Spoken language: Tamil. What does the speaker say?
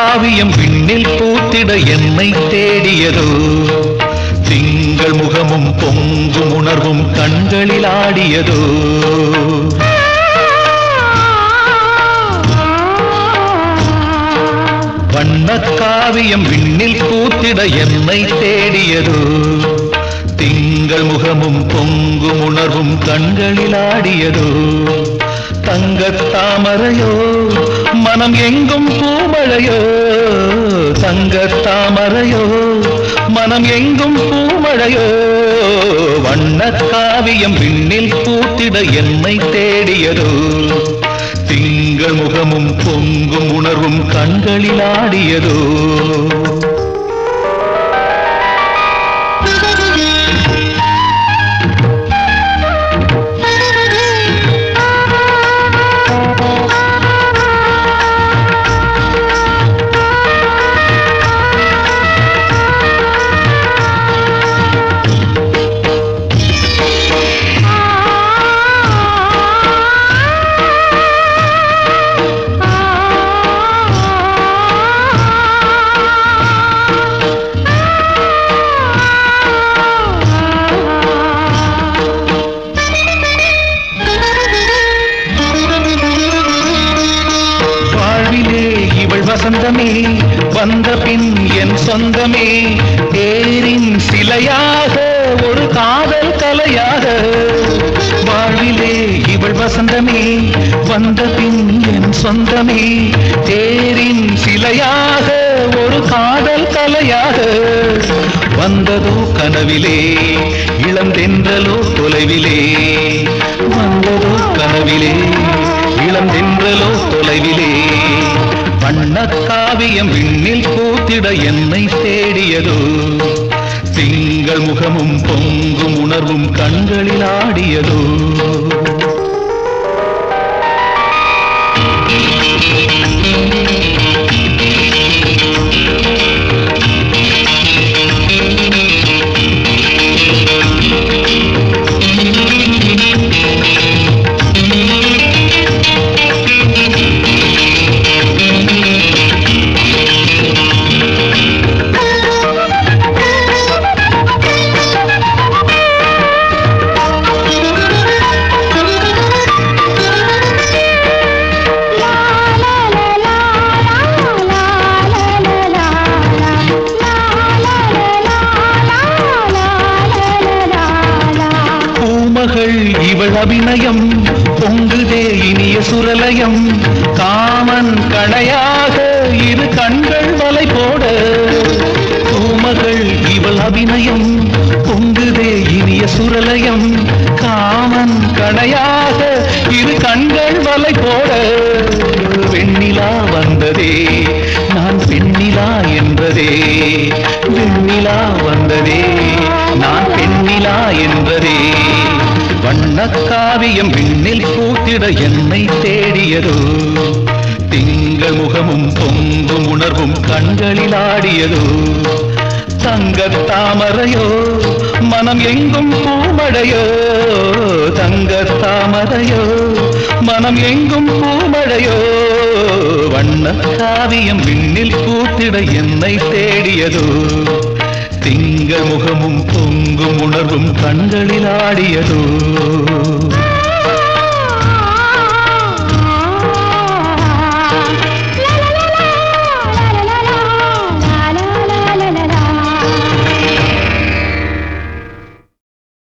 காவியம் விண்ணில் பூத்திட என்னை தேடியதோ திங்கள் முகமும் பொங்கும் உணர்வும் கண்களில் ஆடியதோ வண்ணக் காவியம் விண்ணில் பூத்திட என்னை தேடியதோ திங்கள் முகமும் பொங்கும் உணர்வும் கண்களில் ஆடியதோ தங்கத் தாமரையோ மனம் எங்கும் பூமழையோ தங்கத் தாமரையோ மனம் எங்கும் பூமழையோ வண்ணக் காவியம் விண்ணில் பூத்திட என்னை தேடியதோ திங்கள் முகமும் பொங்கும் உணர்வும் கண்களில் ஆடியதோ வாழ்விலே இவள் வசந்தமே வந்த பின் என் சொந்தமே தேரின் சிலையாக ஒரு காதல் கலையாக வாழ்விலே இவள் வசந்தமே வந்த பின் என் சொந்தமே தேரின் சிலையாக ஒரு காதல் கலையாக வந்ததோ கனவிலே இளந்தென்றலோ தொலைவிலே வந்ததோ கனவிலே இளந்தென்றலோ தொலைவிலே வண்ணக் காவியம் விண்ணில் பூத்திட என்னை தேடியதோ திங்கள் முகமும் பொங்கும் உணர்வும் கண்களில் ஆடியதோ பூமகள் இவள் அபிநயம் பொங்குதே இனிய சுரலயம் காமன் கணையாக இரு கண்கள் வலை போட பூமகள் இவள் அபிநயம் பொங்குதே இனிய சுரலயம் காமன் கணையாக இரு கண்கள் வலை போட வெண்ணிலா வந்ததே நான் பெண்ணிலா என்றதே வெண்ணிலா வந்ததே நான் பெண்ணிலா என்றதே வண்ணக் காவியம் விண்ணில் பூத்திட என்னை தேடியதோ திங்கள் முகமும் பொங்கும் உணர்வும் கண்களில் ஆடியதோ தங்கத் தாமரையோ மனம் எங்கும் பூமழையோ தங்கத் தாமரையோ மனம் எங்கும் பூமழையோ வண்ணக் காவியம் விண்ணில் பூத்திட என்னை தேடியதோ திங்கள் முகமும் பொங்கும் உணர்வும் கண்களில் ஆடியதோ